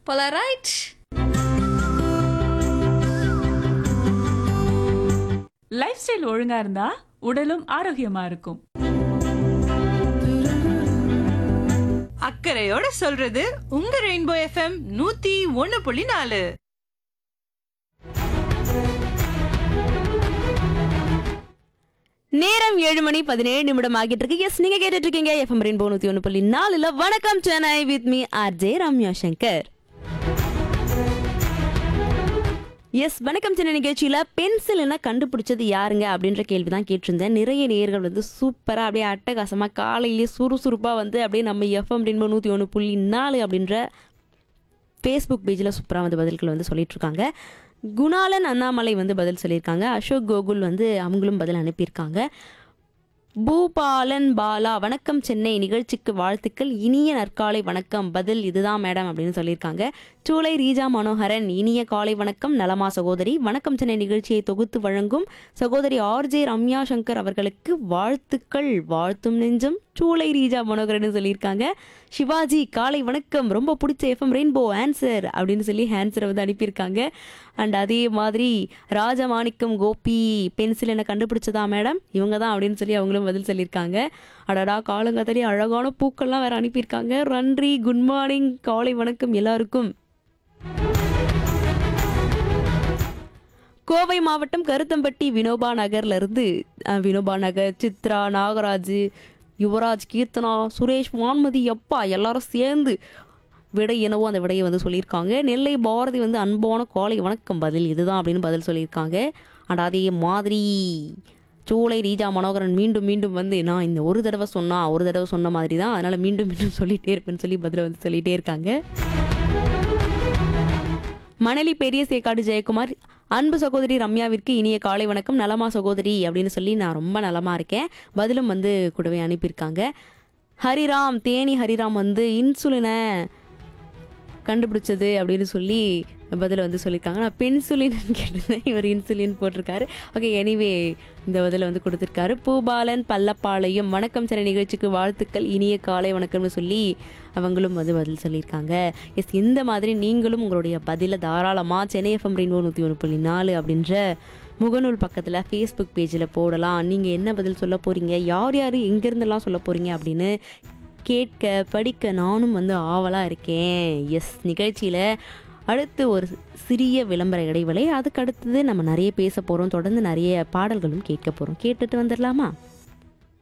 போலாம் right life style ஒழுங்கா இருந்தா உடலும் ஆரோக்கியமா இருக்கும் அக்கறையோட சொல்றது உங்க ரெயின்போ எஃப்எம் நூத்தி ஒன்னு புள்ளி நாலு நேரம் ஏழு மணி பதினேழு நிமிடம் ஆகிட்டு இருக்கு எஸ் நீங்க கேட்டுட்டு இருக்கீங்க எஃப்எம் ரெயின்போ நூத்தி ஒன்று புள்ளி நாலுல வணக்கம் Chennai with me R J Ramya Shankar S வணக்கம் சென்னை நிகழ்ச்சியில பென்சில் என்ன கண்டுபிடிச்சது யாருங்க அப்படின்ற கேள்வி தான் கேட்டிருந்தேன் நிறைய நேயர்கள் வந்து சூப்பரா அப்படியே அட்டகாசமா காலையிலேயே சுறுசுறுப்பா வந்து அப்படியே நம்ம எஃப்எம் ரெயின்போ நூத்தி ஒன்று புள்ளி நாலு அப்படின்ற ஃபேஸ்புக் பேஜில் சூப்பராக வந்து பதில்கள் வந்து சொல்லிட்டு இருக்காங்க குணாலன் அண்ணாமலை வந்து பதில் சொல்லியிருக்காங்க அசோக் கோகுல் வந்து அவங்களும் பதில் அனுப்பியிருக்காங்க பூபாலன் பாலா வணக்கம் சென்னை நிகழ்ச்சிக்கு வாழ்த்துக்கள் இனிய நற்காலை வணக்கம் பதில் இதுதான் மேடம் அப்படின்னு சொல்லியிருக்காங்க சூளை ரீஜா மனோகரன் இனிய காலை வணக்கம் நலமா சகோதரி வணக்கம் சென்னை நிகழ்ச்சியை தொகுத்து வழங்கும் சகோதரி ஆர்ஜே ரம்யா சங்கர் அவர்களுக்கு வாழ்த்துக்கள் வாழ்த்தும் நெஞ்சம் சூளை ரீஜா மனோகரன் சொல்லியிருக்காங்க சிவாஜி காலை வணக்கம் ரொம்ப பிடிச்ச எஃப்எம் ரெயின்போ ஆன்சர் அப்படின்னு சொல்லி ஆன்சரை வந்து அனுப்பியிருக்காங்க அண்ட் அதே மாதிரி ராஜமாணிக்கம் கோபி பென்சில் என்ன கண்டுபிடிச்சதா மேடம் இவங்க தான் அப்படின்னு சொல்லி அவங்களும் பதில் சொல்லியிருக்காங்க அடடா காலங்காத்தாடி அழகான பூக்கள்லாம் வேற அனுப்பியிருக்காங்க நன்றி குட் மார்னிங் காலை வணக்கம் எல்லாருக்கும் கோவை மாவட்டம் கருத்தம்பட்டி வினோபா நகர்ல இருந்து அஹ், வினோபா நகர் சித்ரா நாகராஜ் யுவராஜ் கீர்த்தனா சுரேஷ் வான்மதி அப்பா எல்லாரும் சேர்ந்து விடை என்னவோ அந்த விடையை வந்து சொல்லியிருக்காங்க நெல்லை பாரதி வந்து அன்பான காலை வணக்கம் பதில் இதுதான் அப்படின்னு பதில் சொல்லியிருக்காங்க அண்ட் அதே மாதிரி சூளை ரீஜா மனோகரன் மீண்டும் மீண்டும் வந்து நான் இந்த ஒரு தடவை சொன்னா ஒரு தடவை சொன்ன மாதிரி தான் அதனால மீண்டும் மீண்டும் சொல்லிட்டே இருப்பேன்னு சொல்லி பதில் வந்து சொல்லிட்டே இருக்காங்க மணலி பெரிய சேக்காடு ஜெயக்குமார் அன்பு சகோதரி ரம்யாவிற்கு இனிய காலை வணக்கம் நலமா சகோதரி அப்படின்னு சொல்லி நான் ரொம்ப நலமா இருக்கேன் பதிலும் வந்து கூடவே அனுப்பியிருக்காங்க ஹரிராம் தேனி ஹரிராம் வந்து இன்சுலினை கண்டுபிடிச்சது அப்படின்னு சொல்லி பதில் வந்து சொல்லியிருக்காங்க நான் பென்சுலின் கேட்டிருந்தேன் இவர் இன்சுலின் போட்டிருக்காரு ஓகே எனிவே இந்த பதில் வந்து கொடுத்துருக்காரு பூபாலன் பல்லப்பாளையம் வணக்கம் சில நிகழ்ச்சிக்கு வாழ்த்துக்கள் இனிய காலை வணக்கம்னு சொல்லி அவங்களும் வந்து பதில் சொல்லியிருக்காங்க எஸ் இந்த மாதிரி நீங்களும் உங்களுடைய பதிலை தாராளமாக சென்னை எஃப்எம் ரெயின்போ நூற்றி ஒன்று புள்ளி நாலு அப்படின்ற முகநூல் பக்கத்தில் ஃபேஸ்புக் பேஜில் போடலாம் நீங்கள் என்ன பதில் சொல்ல போகிறீங்க யார் யார் எங்கேருந்தெல்லாம் சொல்ல போகிறீங்க அப்படின்னு கேட்க படிக்க நானும் வந்து ஆவலாக இருக்கேன் எஸ் நிகழ்ச்சியில் அடுத்து ஒரு சிறிய விளம்பர இடைவேளை அதுக்கு அடுத்தது நம்ம நிறைய பேச போகிறோம் தொடர்ந்து நிறைய பாடல்களும் கேட்க போகிறோம் கேட்டுட்டு வந்துடலாமா